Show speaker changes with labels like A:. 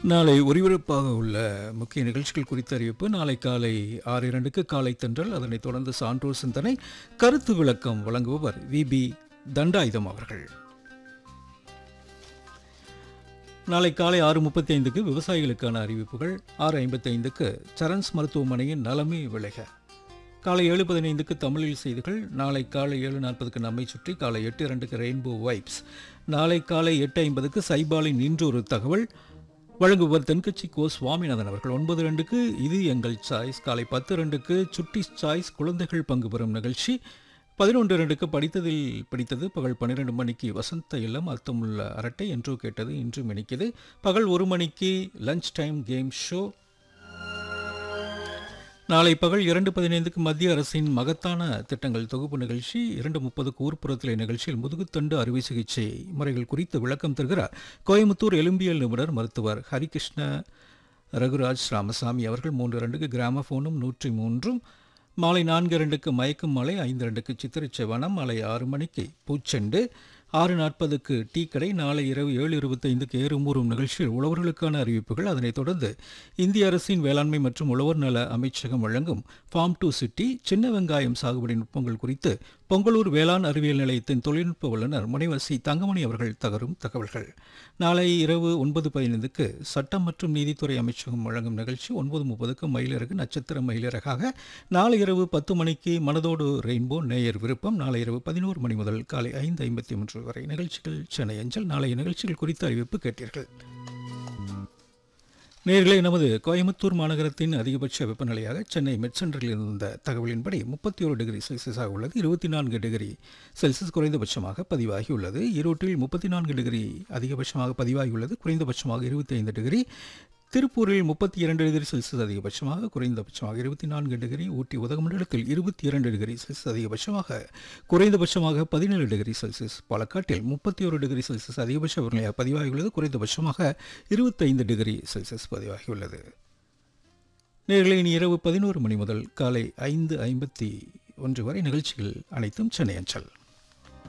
A: நாளை ஒளிபரப்பாக உள்ள முக்கிய நிகழ்ச்சிகள் குறித்த அறிவிப்பு நாளை காலை ஆறு இரண்டுக்கு காலை தென்றல் அதனைத் தொடர்ந்து சான்றோர் சிந்தனை கருத்து விளக்கம் வழங்குபவர் வி பி தண்டாயுதம் அவர்கள் நாளை காலை ஆறு முப்பத்தி ஐந்துக்கு விவசாயிகளுக்கான அறிவிப்புகள் ஆறு ஐம்பத்தி ஐந்துக்கு சரண்ஸ் மருத்துவமனையின் நலமே விளைக காலை ஏழு பதினைந்துக்கு தமிழில் செய்திகள் நாளை காலை ஏழு நாற்பதுக்கு நம்மை சுற்றி காலை எட்டு இரண்டுக்கு ரெயின்போ வைப்ஸ் நாளை காலை எட்டு ஐம்பதுக்கு சைபாலின் இன்றொரு தகவல் வழங்குவர் தென்கட்சி கோ சுவாமிநாதன் அவர்கள் ஒன்பது ரெண்டுக்கு இது எங்கள் சாய்ஸ் காலை பத்து ரெண்டுக்கு சுட்டி சாய்ஸ் குழந்தைகள் பங்கு பெறும் நிகழ்ச்சி பதினொன்று ரெண்டுக்கு படித்ததில் பிடித்தது பகல் பன்னிரெண்டு மணிக்கு வசந்த இல்லம் அர்த்தமுள்ள அரட்டை என்றோ கேட்டது இன்றும் இணைக்குது பகல் ஒரு மணிக்கு லஞ்ச் டைம் கேம் ஷோ நாளை பகல் இரண்டு பதினைந்துக்கு மத்திய அரசின் மகத்தான திட்டங்கள் தொகுப்பு நிகழ்ச்சி இரண்டு முப்பதுக்கு ஊர்ப்புறத்திலே நிகழ்ச்சியில் முதுகுத்தண்டு அறுவை சிகிச்சை முறைகள் குறித்து விளக்கம் தருகிறார் கோயம்புத்தூர் எலும்பியல் நிபுணர் மருத்துவர் ஹரிகிருஷ்ண ரகுராஜ் ராமசாமி அவர்கள் மூன்று இரண்டுக்கு கிராமபோனும் நூற்றி மூன்றும் மாலை நான்கு இரண்டுக்கு மயக்கும் மலை ஐந்து இரண்டுக்கு சித்திரச் செவனம் மாலை ஆறு மணிக்கு பூச்செண்டு ஆறு நாற்பதுக்கு டீ கடை நாளை இரவு ஏழு இருபத்தைந்துக்கு ஏறுமூறும் நிகழ்ச்சியில் உழவர்களுக்கான அறிவிப்புகள் அதனைத் தொடர்ந்து இந்திய அரசின் வேளாண்மை மற்றும் உழவர் நல அமைச்சகம் வழங்கும் ஃபார்ம் டு சிட்டி சின்ன வெங்காயம் சாகுபடி நுட்பங்கள் குறித்து பொங்கலூர் வேளாண் அறிவியல் நிலையத்தின் தொழில்நுட்ப வல்லுநர் முனைவர் சி தங்கமணி அவர்கள் தகரும் தகவல்கள் நாளை இரவு ஒன்பது பதினைந்துக்கு சட்டம் மற்றும் நீதித்துறை அமைச்சகம் வழங்கும் நிகழ்ச்சி ஒன்பது முப்பதுக்கு மயிலிறகு நட்சத்திர மயிலிறகாக நாளை இரவு பத்து மணிக்கு மனதோடு ரெயின்போ நேயர் விருப்பம் நாளை இரவு பதினோரு மணி முதல் காலை ஐந்து ஐம்பத்தி மூன்று வரை நிகழ்ச்சிகள் சென்னை அஞ்சல் நாளைய நிகழ்ச்சிகள் குறித்த அறிவிப்பு கேட்டீர்கள் நேர்களே நமது கோயம்புத்தூர் மாநகரத்தின் அதிகபட்ச வெப்பநிலையாக சென்னை மெட்சென்டரில் இருந்த தகவலின்படி முப்பத்தி ஒரு டிகிரி செல்சியஸாக உள்ளது இருபத்தி நான்கு டிகிரி செல்சியஸ் குறைந்தபட்சமாக பதிவாகியுள்ளது ஈரோட்டில் முப்பத்தி நான்கு டிகிரி அதிகபட்சமாக பதிவாகியுள்ளது குறைந்தபட்சமாக இருபத்தி ஐந்து டிகிரி திருப்பூரில் முப்பத்தி இரண்டு டிகிரி செல்சியஸ் அதிகபட்சமாக குறைந்தபட்சமாக இருபத்தி நான்கு டிகிரி ஊட்டி உதகமண்டலத்தில் இருபத்தி இரண்டு டிகிரி செல்சியஸ் அதிகபட்சமாக குறைந்தபட்சமாக பதினேழு டிகிரி செல்சியஸ் பாலக்காட்டில் முப்பத்தி ஒரு டிகிரி செல்சியஸ் அதிகபட்ச வெப்பநிலையாக பதிவாகியுள்ளது குறைந்தபட்சமாக இருபத்தைந்து டிகிரி செல்சியஸ் பதிவாகியுள்ளது நேர்களை இனி இரவு பதினோரு மணி முதல் காலை ஐந்து ஐம்பத்தி ஒன்று வரை நிகழ்ச்சிகள் அனைத்தும் சென்னை அஞ்சல்